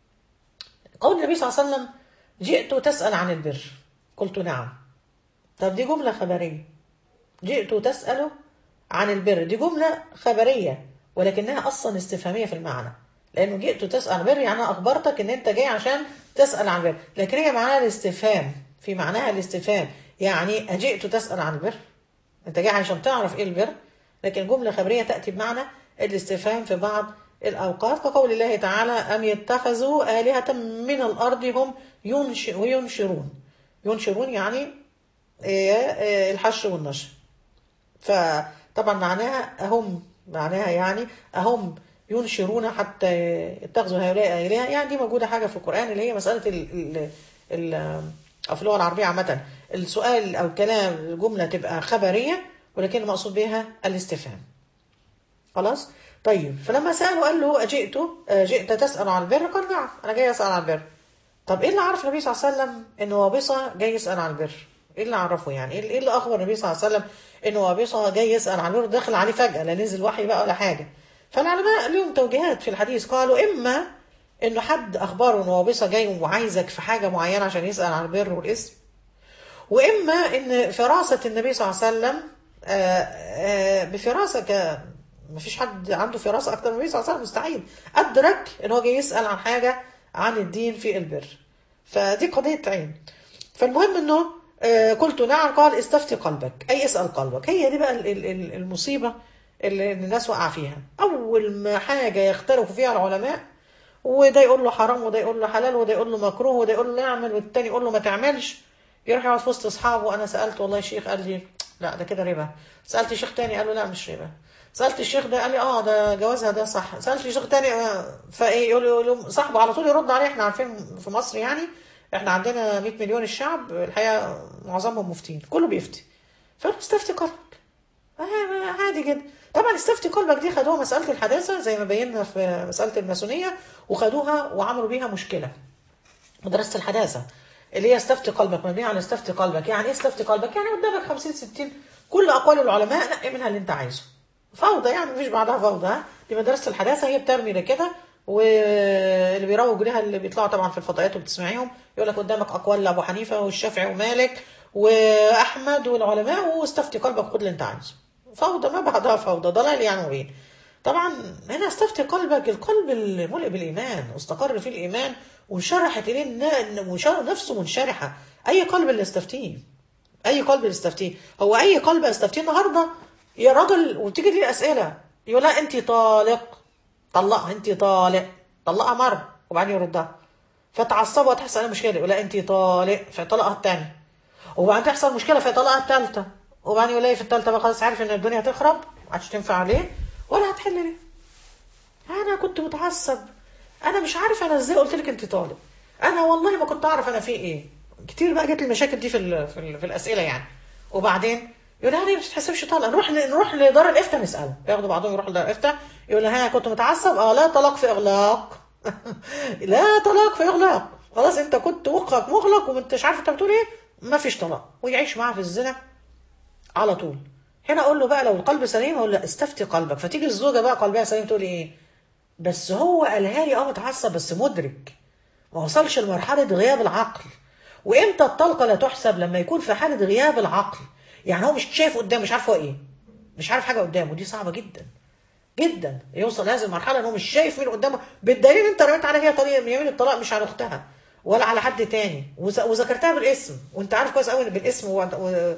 قول النبي صلى الله عليه وسلم جئت تسأل عن البر قلت نعم طب دي جملة خبرية جئت تسأل عن البر دي جملة خبرية ولكنها أصلا استفهامية في المعنى لأنه جئت تسأل عن البر يعني أنا أخبرتك إن أنت جاي عشان تسأل عن البر لكن هي معناها الاستفهام في معناها الاستفهام يعني أجئت تسأل عن البر أنت جاي عشان تعرف إيه البر لكن جملة خبرية تأتي بمعنى الاستفهام في بعض الأوقات كقول الله تعالى أم يتخذوا آلهة من الأرض هم ينش وينشرون ينشرون يعني إيه، إيه، الحش والنشر فطبعا معناها أهم معناها يعني أهم ينشرون حتى يتخذوا هؤلاء آلهة يعني دي موجودة حاجة في القرآن اللي هي مسألة ال ال ال أو في اللغة العربية عامة السؤال أو الكلام جملة تبقى خبرية ولكن المقصود بها الاستفهام خلاص طيب فلما سأله قال له أجئت جئت تسأل عن البر قال نعم أنا جاي أسأل عن البر طب إيه اللي عرف النبي صلى الله عليه وسلم إن وابصة جاي يسأل عن البر إيه اللي عرفه يعني إيه إيه اللي أخبر النبي صلى الله عليه وسلم إن وابصة جاي يسأل عن البر داخل عليه فجأة لا نزل وحي بقى ولا حاجة فالعلماء لهم توجيهات في الحديث قالوا إما إنه حد أخبره إن وابصة جاي وعايزك في حاجة معينة عشان يسأل عن البر والاسم واما ان فراسه النبي صلى الله عليه وسلم آه، آه، بفراسه ك ما فيش حد عنده فراسه اكتر من النبي صلى الله عليه وسلم مستحيل ادرك ان هو جاي يسال عن حاجه عن الدين في البر فدي قضيه عين فالمهم انه آه، قلت نعم قال استفتي قلبك اي اسال قلبك هي دي بقى ال- ال- ال- المصيبه اللي الناس وقع فيها اول ما حاجه يختلفوا فيها العلماء وده يقول له حرام وده يقول له حلال وده يقول له مكروه وده يقول له اعمل والتاني يقول له ما تعملش يروح يقعد في وسط اصحابه انا سالت والله الشيخ قال لي لا ده كده ربا سالت شيخ تاني قال له لا مش ربا سالت الشيخ ده قال لي اه ده جوازها ده صح سالت شيخ تاني آه، فايه يقول له- يقول له صاحبه على طول يرد عليه احنا عارفين في مصر يعني احنا عندنا 100 مليون الشعب الحقيقه معظمهم مفتين كله بيفتي فقال له استفتي قلبك آه، عادي جدا طبعا استفتي قلبك دي خدوها مسألة الحداثة زي ما بينا في مسألة الماسونية وخدوها وعملوا بيها مشكلة مدرسة الحداثة اللي هي استفتي قلبك مبنية على استفتي قلبك يعني ايه استفتي قلبك يعني قدامك 50 60 كل أقوال العلماء نقي منها اللي أنت عايزه فوضى يعني مفيش بعدها فوضى ها دي مدرسة الحداثة هي بترمي لكده واللي بيروج ليها اللي بيطلعوا طبعا في الفضائيات وبتسمعيهم يقول لك قدامك أقوال لأبو حنيفة والشافعي ومالك وأحمد والعلماء واستفتي قلبك خد اللي أنت عايزه فوضى ما بعدها فوضى ضلال يعني وبين طبعا هنا استفتي قلبك القلب الملئ بالايمان واستقر فيه الايمان وانشرحت اليه النا- وشر- نفسه منشرحه اي قلب اللي استفتيه اي قلب اللي استفتيه هو اي قلب استفتيه النهارده يا راجل وتيجي لي اسئله يقول لا انت طالق طلقها انت طالق طلقها مره وبعدين يردها فتعصبوا هتحصل عليها مشكله يقول لا انت طالق فيطلقها الثاني وبعدين تحصل مشكله فيطلقها الثالثه وبعدين يقول لها في الثالثه بقى خلاص عارف ان الدنيا هتخرب ما عادش تنفع عليه ولا هتحل ليه انا كنت متعصب انا مش عارف انا ازاي قلت لك انت طالب انا والله ما كنت اعرف انا في ايه كتير بقى جت لي المشاكل دي في ال في, ال في الاسئله يعني وبعدين يقول لها ليه ما بتتحسبش طالق نروح نروح لدار الافتاء نساله ياخدوا بعضهم يروحوا لدار الافتاء يقول لها ها كنت متعصب اه لا طلاق في اغلاق لا طلاق في اغلاق خلاص انت كنت مخك مغلق وما انتش عارف انت بتقول ايه ما فيش طلاق ويعيش معاها في الزنا على طول هنا اقول له بقى لو القلب سليم اقول له استفتي قلبك فتيجي الزوجه بقى قلبها سليم تقول ايه بس هو قالها لي اه متعصب بس مدرك ما وصلش لمرحله غياب العقل وامتى الطلقه لا تحسب لما يكون في حاله غياب العقل يعني هو مش شايف قدامه مش عارف هو ايه مش عارف حاجه قدامه دي صعبه جدا جدا يوصل لهذه المرحله ان هو مش شايف مين قدامه بالدليل انت رميت عليها هي طريقه من يمين الطلاق مش على اختها ولا على حد تاني وز- وذكرتها بالاسم وانت عارف كويس قوي ان بالاسم و... و...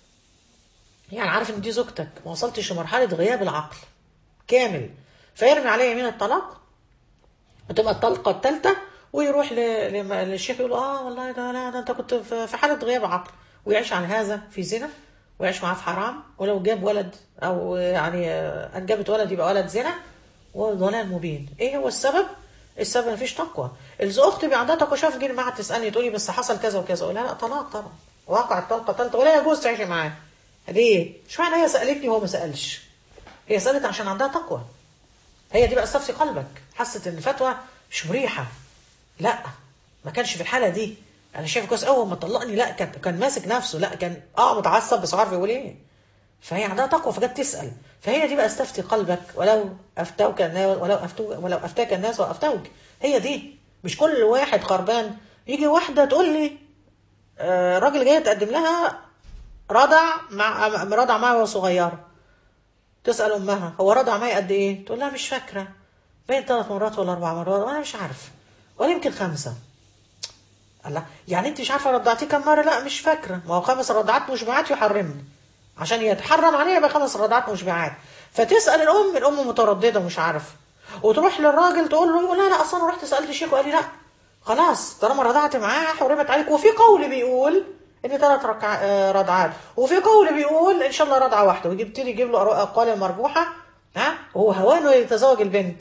يعني عارف ان دي زوجتك ما وصلتش لمرحله غياب العقل كامل فيرمي عليه يمين الطلاق وتبقى الطلقه الثالثه ويروح ل... لم- للشيخ يقول اه والله ده لا ده انت كنت في في حاله غياب عقل ويعيش على هذا في زنا ويعيش معاه في حرام ولو جاب ولد او يعني آه، انجبت ولد يبقى ولد زنا وضلال مبين ايه هو السبب السبب مفيش تقوى الز اختي بقى عندها تقوى شاف جيل معاها تسالني تقولي بس حصل كذا وكذا اقول لها لا طلاق طبعا واقع الطلقه الثالثه ولا يجوز تعيشي معاه ليه؟ مش معنى هي سالتني وهو ما سالش هي سالت عشان عندها تقوى هي دي بقى استفتي قلبك حست ان الفتوى مش مريحه لا ما كانش في الحاله دي انا شايف كويس قوي ما طلقني لا كان كان ماسك نفسه لا كان اه متعصب بس عارف يقول ايه فهي عندها تقوى فجت تسال فهي دي بقى استفتي قلبك ولو افتوك الناس ولو افتوك ولو افتاك الناس وافتوك هي دي مش كل واحد خربان يجي واحده تقول لي آه راجل جاي تقدم لها رضع مع رضع معاها وهي صغيره تسال امها هو رضع معايا قد ايه تقول لها مش فاكره باين ثلاث مرات ولا اربع مرات وانا مش عارف ولا يمكن خمسه الله يعني انت مش عارفه رضعتيه كم مره لا مش فاكره ما هو خمس رضعات مشبعات يحرمني عشان يتحرم عليها يبقى خمس رضعات مشبعات فتسال الام الام متردده ومش عارفه وتروح للراجل تقول له يقول لا لا اصلا انا رحت سالت الشيخ وقال لي لا خلاص طالما رضعت معاه حرمت عليك وفي قول بيقول ان ثلاث ركع آه، رضعات وفي قول بيقول ان شاء الله رضعه واحده ويبتدي يجيب له أرو- اقوال مرجوحه ها وهو هوانه يتزوج البنت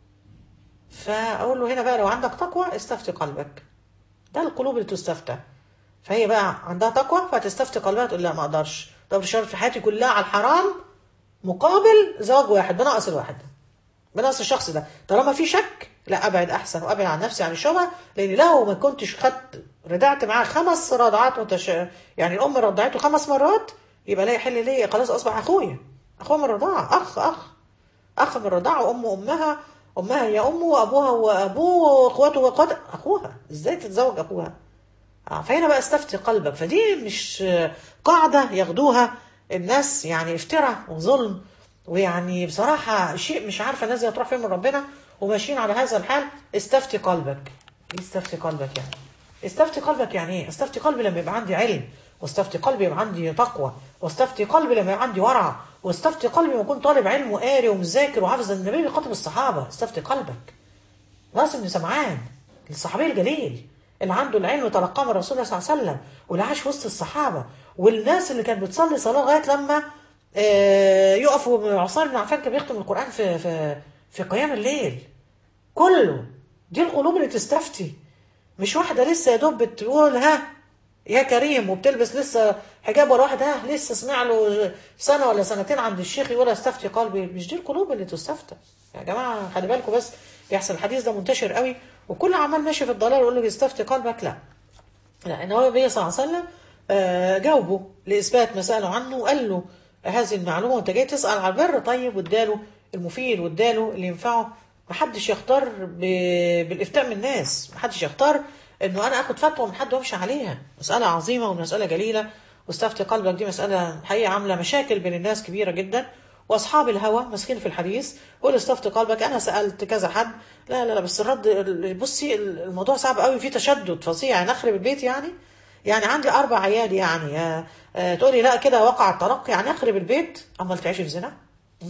فاقول له هنا بقى لو عندك تقوى استفتي قلبك ده القلوب اللي تستفتى فهي بقى عندها تقوى فتستفتي قلبها تقول لا ما اقدرش طب شرط في حياتي كلها على الحرام مقابل زواج واحد بنقص الواحد بنقص الشخص ده طالما في شك لا ابعد احسن وابعد عن نفسي عن الشبهه لان لو ما كنتش خدت رضعت معاه خمس رضعات متش... يعني الام رضعته خمس مرات يبقى لا يحل لي خلاص اصبح اخويا اخويا من الرضاعه اخ اخ اخ من الرضاعه وامه امها امها هي امه وابوها وابوه واخواته واخواته اخوها ازاي تتزوج اخوها آه، فهنا بقى استفتي قلبك فدي مش آه، قاعدة ياخدوها الناس يعني افتراء وظلم ويعني بصراحة شيء مش عارفة الناس دي هتروح فين من ربنا وماشيين على هذا الحال استفتي قلبك ايه استفتي قلبك يعني استفتي قلبك يعني ايه استفتي قلبي لما يبقى عندي علم واستفتي قلبي يبقى عندي تقوى واستفتي قلبي لما يبقى عندي ورع واستفتي قلبي لما اكون طالب علم وقاري ومذاكر وحافظ النبي بيخاطب الصحابة استفتي قلبك ناس بن سمعان الصحابي الجليل اللي عنده العلم تلقاه من الرسول صلى الله عليه وسلم واللي عاش وسط الصحابه والناس اللي كانت بتصلي صلاه لغايه لما آه، يقفوا عثمان بن عفان كان بيختم القران في في في قيام الليل كله دي القلوب اللي تستفتي مش واحده لسه يا دوب بتقول ها يا كريم وبتلبس لسه حجاب ولا واحد ها لسه سمع له سنه ولا سنتين عند الشيخ يقول استفتي قلبي مش دي القلوب اللي تستفتى يا جماعه خلي بالكم بس بيحصل الحديث ده منتشر قوي وكل عمال ماشي في الضلال يقول له استفتي قلبك لا لا ان هو النبي صلى الله عليه وسلم آه، جاوبه لاثبات ما ساله عنه وقال له هذه المعلومه وانت جاي تسال على البر طيب واداله المفيد واداله اللي ينفعه محدش يختار ب- بالافتاء من الناس محدش يختار انه انا اخد فتوى من حد وامشي عليها مساله عظيمه ومساله جليله واستفتي قلبك دي مساله حقيقه عامله مشاكل بين الناس كبيره جدا واصحاب الهوى ماسكين في الحديث قول استفتي قلبك انا سالت كذا حد لا لا لا بس الرد بصي الموضوع صعب قوي فيه تشدد فظيع يعني اخرب البيت يعني يعني عندي اربع عيال يعني آه، آه، تقولي لا كده وقع الطلاق يعني اخرب البيت امال تعيشي في زنا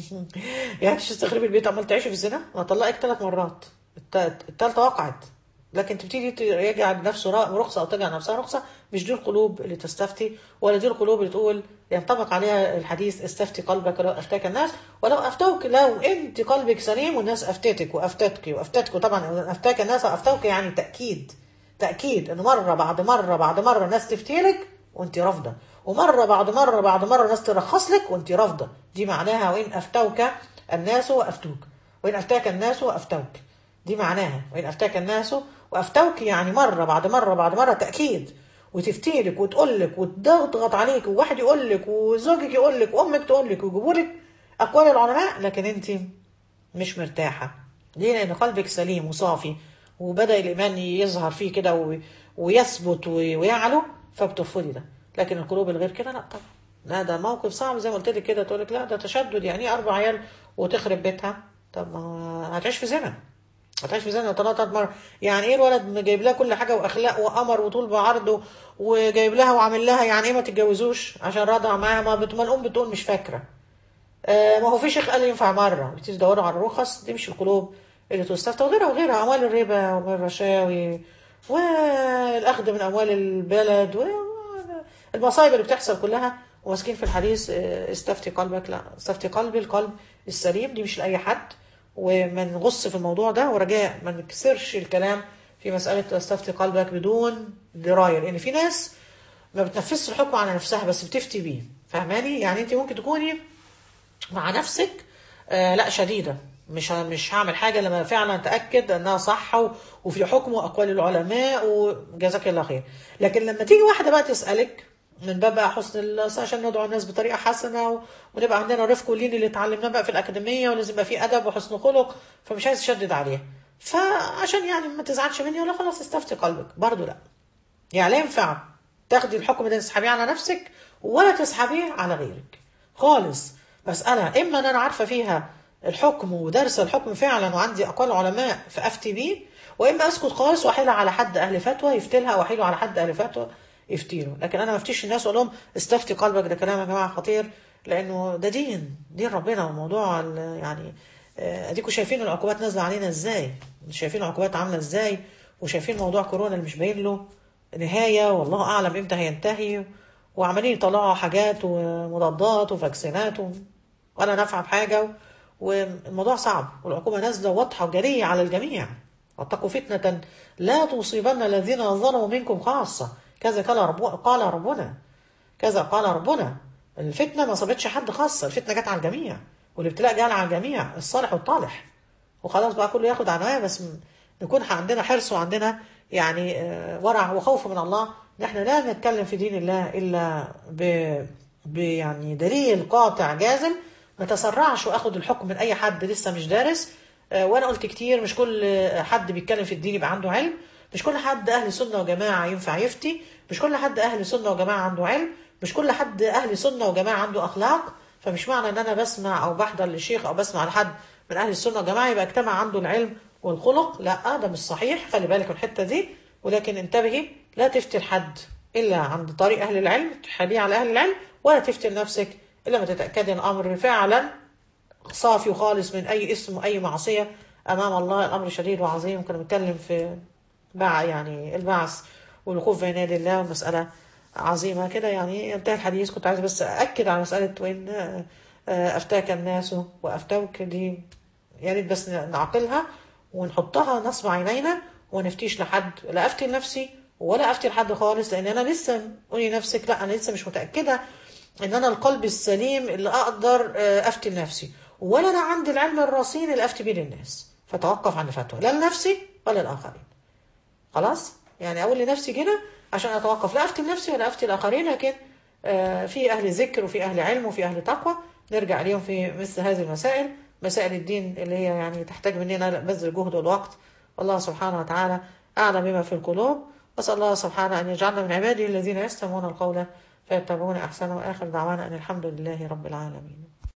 يعني مش تخربي البيت امال تعيشي في الزنا انا طلقك ثلاث مرات الت- التالتة وقعت لكن تبتدي ت- يجعل نفسه را- رخصة أو تجعل نفسها رخصة مش دي القلوب اللي تستفتي ولا دي القلوب اللي تقول ينطبق عليها الحديث استفتي قلبك لو أفتاك الناس ولو أفتوك لو أنت قلبك سليم والناس أفتتك وأفتتك وأفتتك وطبعا أفتاك الناس وأفتوك يعني تأكيد تأكيد إن مرة بعد مرة بعد مرة ناس تفتيلك وأنت رافضة ومرة بعد مرة بعد مرة ناس ترخص لك وأنت رافضة دي معناها وإن أفتوك الناس وأفتوك وإن أفتاك الناس وأفتوك دي معناها وإن أفتاك الناس وأفتوك يعني مرة بعد مرة بعد مرة تأكيد وتفتيلك وتقولك وتضغط عليك وواحد يقولك وزوجك يقولك وأمك تقولك ويجيبولك أقوال العلماء لكن أنت مش مرتاحة ليه لأن قلبك سليم وصافي وبدأ الإيمان يظهر فيه كده و- ويثبت و- ويعلو فبترفضي ده لكن القلوب الغير كده لا طبعا لا ده موقف صعب زي ما قلت لك كده تقول لك لا ده تشدد يعني ايه اربع عيال وتخرب بيتها طب ما هو هتعيش في زنا هتعيش في زنا وطلاق ثلاث مرات يعني ايه الولد جايب لها كل حاجه واخلاق وقمر وطول بعرض وجايب لها وعامل لها يعني ايه ما تتجوزوش عشان رضع معاها ما, بت... ما الام بتقول مش فاكره آه، ما هو في شيخ قال ينفع مرة بتيجي تدوروا على الرخص دي مش القلوب اللي تستفتى وغيرها وغيرها أموال الربا وأموال الرشاوي والأخذ من أموال البلد والمصايب اللي بتحصل كلها وماسكين في الحديث آه، استفتي قلبك لا استفتي قلبي القلب السليم دي مش لأي حد وما نغص في الموضوع ده ورجاء ما نكسرش الكلام في مسألة استفتي قلبك بدون دراية لأن في ناس ما بتنفذش الحكم على نفسها بس بتفتي بيه فاهماني يعني انت ممكن تكوني مع نفسك آه لا شديدة مش ه- مش هعمل حاجة لما فعلا أتأكد أنها صح و- وفي حكم أقوال العلماء وجزاك الله خير لكن لما تيجي واحدة بقى تسألك من باب بقى حسن الله عشان ندعو الناس بطريقة حسنة و- ونبقى عندنا رفق ولين اللي اتعلمناه بقى في الأكاديمية ولازم يبقى في أدب وحسن خلق فمش عايز أشدد عليها فعشان يعني ما تزعلش مني ولا خلاص استفتي قلبك برضو لا يعني لا ينفع تاخدي الحكم ده تسحبيه على نفسك ولا تسحبيه على غيرك خالص مسألة إما أن أنا عارفة فيها الحكم ودارسة الحكم فعلا وعندي أقوال علماء فأفتي بيه وإما أسكت خالص وأحيلها على حد أهل فتوى يفتلها وأحيله على حد أهل فتوى يفتيله لكن أنا ما افتيش الناس وأقول لهم استفتي قلبك ده كلام يا جماعة خطير لأنه ده دين دين ربنا وموضوع ال- يعني آه، أديكوا شايفين العقوبات نازلة علينا إزاي شايفين العقوبات عاملة إزاي وشايفين موضوع كورونا اللي مش باين له نهاية والله أعلم إمتى هينتهي وعمالين يطلعوا حاجات ومضادات وفاكسينات و... ولا نافعة بحاجة والموضوع صعب والعقوبة نازلة واضحة وجرية على الجميع واتقوا فتنة لا تصيبن الذين ظلموا منكم خاصة كذا قال رب... قال ربنا كذا قال ربنا الفتنة ما صابتش حد خاصة الفتنة جت على الجميع والابتلاء جه على الجميع الصالح والطالح وخلاص بقى كله ياخد عناية بس نكون عندنا حرص وعندنا يعني ورع وخوف من الله ان احنا لا نتكلم في دين الله الا ب... ب يعني دليل قاطع جازم ما تسرعش واخد الحكم من اي حد لسه مش دارس وانا قلت كتير مش كل حد بيتكلم في الدين يبقى عنده علم مش كل حد اهل سنه وجماعه ينفع يفتي مش كل حد اهل سنه وجماعه عنده علم مش كل حد اهل سنه وجماعه عنده اخلاق فمش معنى ان انا بسمع او بحضر لشيخ او بسمع لحد من اهل السنه والجماعه يبقى اجتمع عنده العلم والخلق لا ده مش صحيح خلي بالك من الحته دي ولكن انتبهي لا تفتي لحد الا عند طريق اهل العلم تحاليه على اهل العلم ولا تفتي لنفسك الا ما تتاكدي ان الامر فعلا صافي وخالص من اي اسم واي معصيه امام الله الامر شديد وعظيم كنا بنتكلم في بع يعني البعث والوقوف بين يدي الله والمساله عظيمه كده يعني انتهى الحديث كنت عايز بس اكد على مساله وين افتاك الناس وافتوك دي يا ريت بس نعقلها ونحطها نصب عينينا ونفتيش لحد لا افتي لنفسي ولا افتي لحد خالص لان انا لسه قولي نفسك لا انا لسه مش متاكده ان انا القلب السليم اللي اقدر افتي لنفسي ولا انا عندي العلم الرصين اللي افتي بيه للناس فتوقف عن الفتوى لا لنفسي ولا الاخرين خلاص يعني اقول لنفسي كده عشان اتوقف لا افتي لنفسي ولا افتي الاخرين لكن في اهل ذكر وفي اهل علم وفي اهل تقوى نرجع اليوم في مثل هذه المسائل مسائل الدين اللي هي يعني تحتاج مننا بذل جهد والوقت والله سبحانه وتعالى أعلم بما في القلوب وأسأل الله سبحانه أن يجعلنا من عباده الذين يستمعون القول فيتبعون أحسنه وآخر دعوانا أن الحمد لله رب العالمين